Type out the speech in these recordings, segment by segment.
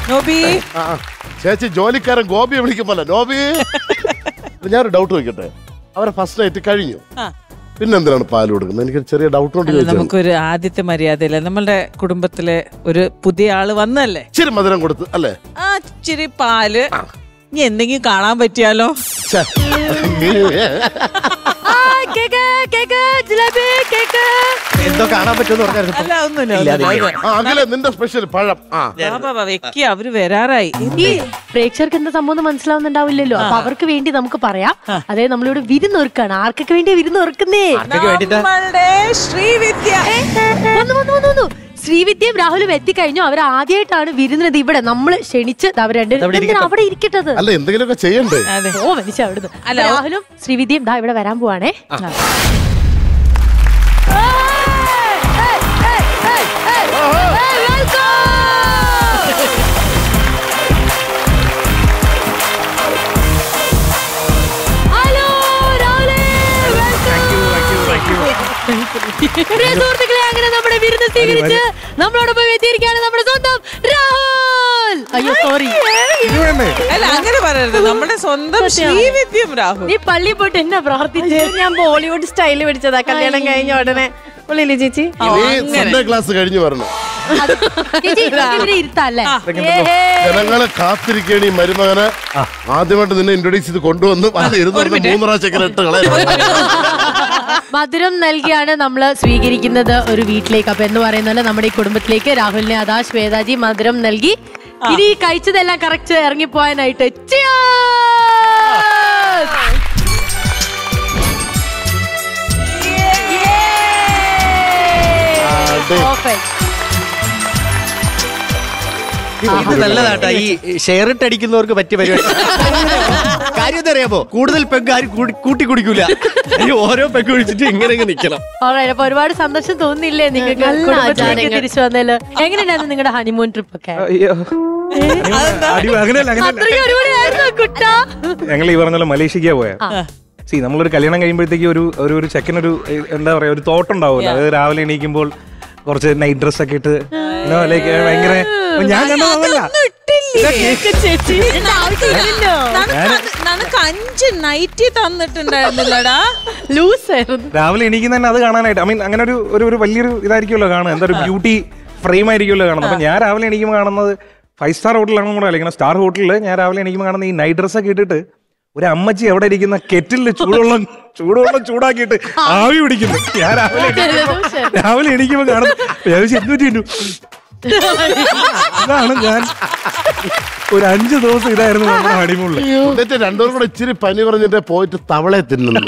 നോബി ആ, ആ. ചേച്ചി ജോലിക്കാരൻ ഗോപിയെ വിളിക്കുമ്പോൾ നോബി അപ്പൊ ഞാനൊരു ഡൗട്ട് ചോദിക്കട്ടെ അവരെ ഫസ്റ്റ് നൈറ്റ് കഴിഞ്ഞു ആ. പിന്നെന്തിനാണ് പാല് കൊടുക്കുന്നത് എനിക്ക് ചെറിയ ഡൗട്ട് കൊണ്ട് അല്ല, ചോദിച്ചത് നമുക്കൊരു ആദ്യത്തെ മര്യാദയില്ല നമ്മളുടെ കുടുംബത്തിലെ ഒരു പുതിയ ആള് വന്നല്ലേ ഇച്ചിരി മധുരം കൊടുത്ത് അല്ലേ ആ ഇച്ചിരി പാല് ഇനി എന്തെങ്കിലും കാണാൻ പറ്റിയാലോ ഛെ. കേക്ക് കേക്ക് ജിലേബി കേക്ക് എന്തോ കാണാൻ പറ്റുമെന്ന് പറഞ്ഞായിരുന്നു അല്ല ഒന്നുമില്ല ഇല്ലാതെ ഒന്നുമില്ല. ആ അഖിലെ നിന്റെ സ്പെഷ്യൽ പഴം ആ വാ, വാ, വാ, വെക്ക് അവര് വരാറായി ഈ പ്രേക്ഷകർക്ക് എന്താ സംഭവം എന്ന് മനസ്സിലാവുന്നുണ്ടാവില്ലല്ലോ അപ്പൊ അവർക്ക് വേണ്ടി നമുക്ക് പറയാം അതായത് നമ്മളിവിടെ വിരുന്നൊരുക്കാണ് ആർക്കൊക്കെ വേണ്ടി വിരുന്നൊരുക്കുന്നേ ആർക്കൊക്കെ വേണ്ടിട്ടാ നമ്മളുടെ ശ്രീവിദ്യ വന്നു വന്നു വന്നു വന്നു ശ്രീവിദ്യയും രാഹുലും എത്തിക്കഴിഞ്ഞു അവർ ആദ്യമായിട്ടാണ് വിരുന്നത് ഇവിടെ നമ്മൾ ക്ഷണിച്ച് അവർ രണ്ടുപേരും അവിടെ എന്തിനാ അവിടെ ഇരിക്കട്ടത് അല്ല എന്തെങ്കിലുമൊക്കെ ചെയ്യണ്ടേ അതെ ഓ മനുഷ്യ അവിടുന്ന് അല്ല, അല്ല രാഹുലും ശ്രീവിദ്യയും ദാ ഇവിടെ വരാൻ പോവാണേ ഹലോ രാഹുലേ പ്രിയ സുഹൃത്തുക്കളെ അങ്ങനെ നമ്മുടെ വിരുന്ന് സ്വീകരിച്ച് നമ്മളോടൊപ്പം എത്തിയിരിക്കുകയാണ് നമ്മുടെ സ്വന്തം രാഹുൽ അയ്യോ സോറി അല്ല അങ്ങനെ പറയരുത് നമ്മുടെ സ്വന്തം ശ്രീവിദ്യം രാഹുൽ നീ പള്ളിയിൽ പോയിട്ട് എന്നാ പ്രാർത്ഥിച്ചു ഞാൻ ബോളിവുഡ് സ്റ്റൈല് പിടിച്ചതാ കല്യാണം കഴിഞ്ഞ ഉടനെ ഉള്ളില്ലേ ചേച്ചി നീ സൺഡേ ക്ലാസ് കഴിഞ്ഞു വരണം ചേച്ചി ഇവരെ ഇരുത്തല്ലേ ജനങ്ങളെ കാത്തിരിക്കുകയാണ് ഈ മരുമകനെ ആദ്യമായിട്ട് നിന്നെ ഇൻട്രൊഡ്യൂസ് ചെയ്ത് കൊണ്ടുവന്ന് വന്ന് ഇരുന്ന് പറഞ്ഞ് മൂന്ന് പ്രാവശ്യം ഇട്ട് കളയാൻ മധുരം നൽകിയാണ് നമ്മൾ സ്വീകരിക്കുന്നത് ഒരു വീട്ടിലേക്ക് അപ്പൊ എന്ന് പറയുന്ന പോലെ നമ്മുടെ ഈ കുടുംബത്തിലേക്ക് രാഹുലിനെ അതാ ശ്വേതാജി മധുരം നൽകി ഇനി ഈ കഴിച്ചതെല്ലാം കറക്റ്റ് ഇറങ്ങിപ്പോവാനായിട്ട് ഇത് നല്ലതാട്ടാ ഈ ഷെയർ ഇട്ട് അടിക്കുന്നവർക്ക് പറ്റിയ പരിപാടി കാര്യം എന്താ അറിയാമോ കൂടുതൽ പെഗ് ആരും കൂടി- കൂട്ടി കുടിക്കൂല ഈ ഓരോ പെഗ് ഒഴിച്ചിട്ട് ഇങ്ങനെ ഇങ്ങനെ നിക്കണം അപ്പൊ ഒരുപാട് സന്തോഷം തോന്നില്ലേ നിങ്ങൾക്ക് നല്ല കുടുംബത്തിലേക്ക് ആചാരങ്ങൾ. തിരിച്ചു വന്നതില് എങ്ങനെയുണ്ടായിരുന്നു നിങ്ങളുടെ ഹണിമൂൺ ട്രിപ്പ് ഒക്കെ അയ്യോ അടി അങ്ങനെയല്ല അങ്ങനെയല്ല അത്രയും അടിപൊളിയായിരുന്നോ കുട്ടാ ഞങ്ങൾ ഈ പറഞ്ഞ പോലെ മലേഷ്യക്കാ പോയ സി നമ്മളൊരു കല്യാണം കഴിയുമ്പോഴത്തേക്ക് ഒരു ഒരു ഒരു ചെക്കനൊരു ഏഹ്, എന്താ പറയാ ഒരു തോട്ട് ഉണ്ടാവുമല്ലോ അതായത് രാവിലെ എണീക്കുമ്പോൾ കുറച്ച് നൈറ്റ് ഡ്രസ് ഒക്കെ ഇട്ട് ലൈക്ക് ഭയങ്കര ഞാൻ കണ്ടതല്ല ഇതിന്റെ ആവശ്യമില്ലല്ലോ നമുക്ക് അഞ്ച് നൈറ്റി തന്നിട്ടുണ്ടായിരുന്നില്ലടാ ലൂസ് ആയിരുന്നു രാവിലെ എണീക്കുന്ന തന്നെ അത് കാണാനായിട്ട് ഐ മീൻ അങ്ങനെ ഒരു ഒരു ഒരു വലിയൊരു ഇതായിരിക്കുമല്ലോ കാണുക എന്താ ഒരു ബ്യൂട്ടി ഫ്രെയിം ആയിരിക്കുമല്ലോ കാണുന്നത് അപ്പൊ ഞാൻ രാവിലെ എണീക്കുമ്പോൾ കാണുന്നത് ഫൈവ് സ്റ്റാർ ഹോട്ടലാണ് കൂടെ അല്ലെങ്കിൽ സ്റ്റാർ ഹോട്ടലിൽ ഞാൻ രാവിലെ എണീക്കുമ്പോൾ കാണുന്ന ഈ നൈറ്റ് ഡ്രസ് ഒക്കെ ഇട്ടിട്ട് ഒരു അമ്മച്ചി അവിടെ ഇരിക്കുന്ന കെറ്റിലിൽ ചൂടുവെള്ളം ചൂടുവെള്ളം ചൂടാക്കിയിട്ട് ആവി പിടിക്കുന്നു ഞാൻ രാവിലെ എണീക്കുമ്പോ- രാവിലെ എണീക്കുമ്പോൾ കാണുന്നു ഞാൻ വിചാരിച്ചു, എന്ത് പറ്റി ഇതാണ് ഞാൻ ഒരു അഞ്ചു ദിവസം ഇതായിരുന്നു നമ്മുടെ ഹണിമൂണില് എന്നിട്ട് രണ്ടുപേരും കൂടെ ഇച്ചിരി പനി പറഞ്ഞിട്ട് പോയിട്ട് തവളെ തിന്നുന്നു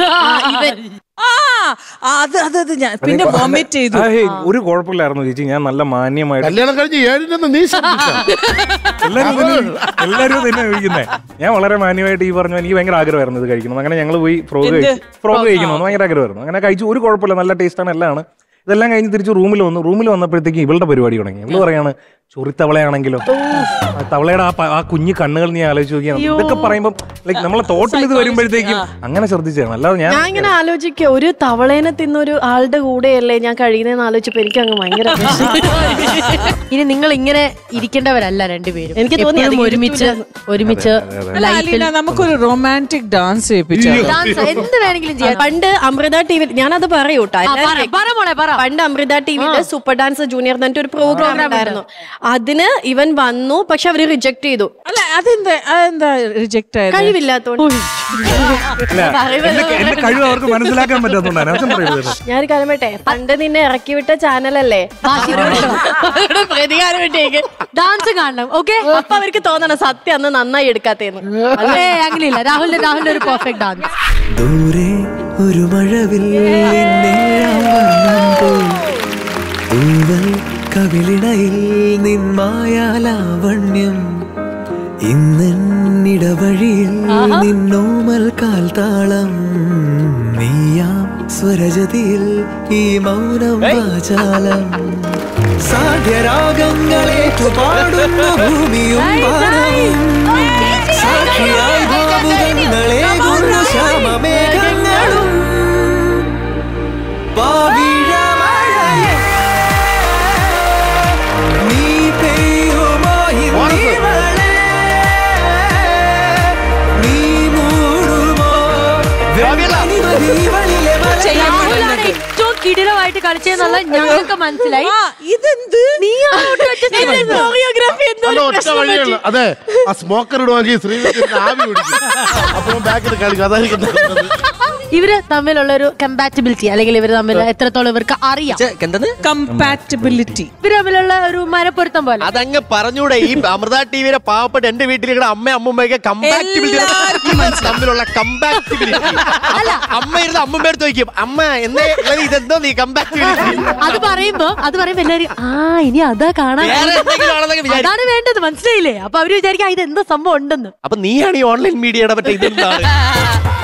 ആ അത് അത് അത് ഞാൻ പിന്നെ വോമിറ്റ് ചെയ്തു ആ, ഹേയ്, ഒരു കുഴപ്പമില്ലായിരുന്നു ചേച്ചി ഞാൻ നല്ല മാന്യമായിട്ട് കല്യാണം കഴിഞ്ഞ് ഏഴിനെന്ന് നീ ശ്രദ്ധിച്ചോ? എല്ലാരും ഇതിന് എല്ലാരും തന്നെ കഴിക്കുന്നേ ഞാൻ വളരെ മാന്യമായിട്ട് ഈ പറഞ്ഞു എനിക്ക് ഭയങ്കര ആഗ്രഹമായിരുന്നു ഇത് കഴിക്കണം അങ്ങനെ ഞങ്ങൾ പോയി ഫ്രോഗ് എന്ത്? കഴിച്ചു ഫ്രോഗ് കഴിക്കണമെന്ന് ഭയങ്കര ആഗ്രഹമായിരുന്നു അങ്ങനെ കഴിച്ചു ഒരു കുഴപ്പമില്ല നല്ല ടേസ്റ്റാണ് എല്ലാമാണ് ഇതെല്ലാം കഴിഞ്ഞ് തിരിച്ച് റൂമിൽ വന്നു റൂമിൽ വന്നപ്പോഴത്തേക്ക് ഇവളുടെ പരിപാടി തുടങ്ങി ഇവള് പറയാണ് ചൊറിത്തവളയാണെങ്കിലോ ആ തവളയുടെ ആ പ- ആ കുഞ്ഞു കണ്ണുകൾ നീ ആലോചിച്ച് നോക്കിയാണ് ഇതൊക്കെ പറയുമ്പോൾ ലൈക്ക് നമ്മളെ തോട്ടിൽ ഇത് വരുമ്പോഴത്തേക്കും അങ്ങനെ ശ്രദ്ധിച്ചാണ് അല്ലാതെ ഞാൻ ഞാൻ ഇങ്ങനെ ആലോചിക്കുക ഒരു തവളേനെ തിന്നൊരു ആളുടെ കൂടെയല്ലേ ഞാൻ കഴിയുന്നതെന്ന് ആലോചിച്ചപ്പോ എനിക്ക് അങ്ങ് ഭയങ്കര ഇനി നിങ്ങൾ ഇങ്ങനെ ഇരിക്കേണ്ടവരല്ല രണ്ടുപേരും എനിക്ക് തോന്നി എപ്പോഴും അത് ഒരുമിച്ച് ഇരുത്തൂല. ഒരുമിച്ച് അല്ല, അലീന നമുക്കൊരു റൊമാൻറ്റിക് ഡാൻസ് ചെയ്യിപ്പിച്ചു ഡാൻസ് എന്ത് വേണമെങ്കിലും ചെയ്യാം പണ്ട് അമൃത ടി വി ഞാനത് പറയൂട്ടാ ആ, പറ, പറ മോളെ പറ പണ്ട് അമൃത ടിവിയില് സൂപ്പർ ഡാൻസ് ജൂനിയർ എന്നിട്ട് ഒരു പ്രോഗ്രാം ഉണ്ടായിരുന്നു അതിന് ഇവൻ വന്നു പക്ഷെ അവര് റിജക്ട് ചെയ്തു അല്ല അതെന്താ അതെന്താ റിജക്ട് ആയത് കഴിവില്ലാത്തോണ്ട് അല്ല, എന്റെ എന്റെ കഴിവ് അവർക്ക് മനസ്സിലാക്കാൻ പറ്റാത്തതുകൊണ്ടാണ് അച്ഛൻ പറയുന്നത് ഞാൻ കലമട്ടെ പണ്ട് നിന്നെ ഇറക്കി വിട്ട ചാനലല്ലേ അവരുടെ പ്രതികാരം വിട്ടേക്ക് ഡാൻസ് കാണണം ഓക്കെ അപ്പൊ അവർക്ക് തോന്നണം സത്യം അന്ന് നന്നായി എടുക്കാത്തേന്ന് അല്ലേ അങ്ങനെയില്ല രാഹുലിന്റെ രാഹുലിന്റെ ഒരു പെർഫെക്റ്റ് ഡാൻസ് ദൂരെ ഒരു മഴവിൽ തൂവൽ കവിളിണയിൽ നിന്മായാലാവണ്യം ഇന്നിടവഴിയിൽ നിന്നോമൽ കാൽത്താളം നീയാം സ്വരജതിയിൽ ഈ മൗനം വാചാലം സാധ്യരാഗങ്ങളേറ്റു പാടുന്ന ഭൂമിയും വാനവും സാക്ഷിയായി ഭാവുകങ്ങളെ ഗുരു ശ്യാമമേഘങ്ങളും പാവിഴമഴയേ, നീ പെയ്യുമോ ഇന്നീ ഭർത്താവായിട്ട് കളിച്ചെന്നുള്ള ഞങ്ങൾക്ക് മനസ്സിലായി ആ, ഇതെന്ത് കൊറിയോഗ്രാഫി അല്ല ഒറ്റ വഴിയുള്ളൂ അതെ ആ സ്മോക്കർ ഇടുവാണെങ്കിൽ ശ്രീവിദ്യ ആവി പിടിക്കും അപ്പൊ ബാക്കിൽ കളിക്കും അതായിരിക്കും നല്ലത്. ഇവര് തമ്മിലുള്ള ഒരു കമ്പാറ്റബിലിറ്റി അല്ലെങ്കിൽ ഇവര് തമ്മിൽ എത്രത്തോളം ഇവർക്ക് അറിയാം എന്തെന്ന് കമ്പാറ്റബിലിറ്റി ഇവര് തമ്മിലുള്ള ഒരു മരപ്പൊരുത്തം പോലെ അതങ്ങ് പറഞ്ഞൂടെ ഈ അമൃത ടിവിയിലെ പാവപ്പെട്ട എന്റെ വീട്ടിലെ അമ്മ അമ്മൂമ്മയൊക്കെ കമ്പാക്ടിബിലിറ്റി തമ്മിലുള്ള കമ്പാക്ടിബിലിറ്റി അമ്മ ഇരുന്ന് അമ്മൂമ്മ എടുത്ത് വയ്ക്കും അമ്മ എന്തേ ഇവന് ഇതെന്തോ നീ കമ്പാക്ടിബിലിറ്റി അത് പറയുമ്പോ അത് പറയുമ്പോ എല്ലാരും ആ ഇനി അതാ കാണാൻ വേറെ എന്തെങ്കിലും ആണെന്നൊക്കെ വിചാരിക്കും അതാണ് വേണ്ടത് മനസ്സിലായില്ലേ അപ്പൊ അവര് വിചാരിക്കും "ആ, ഇത് എന്താ സംഭവം ഉണ്ടെന്ന് അപ്പൊ നീയാണ് ഈ ഓൺലൈൻ മീഡിയയുടെ മറ്റേ ഇതെന്താണ്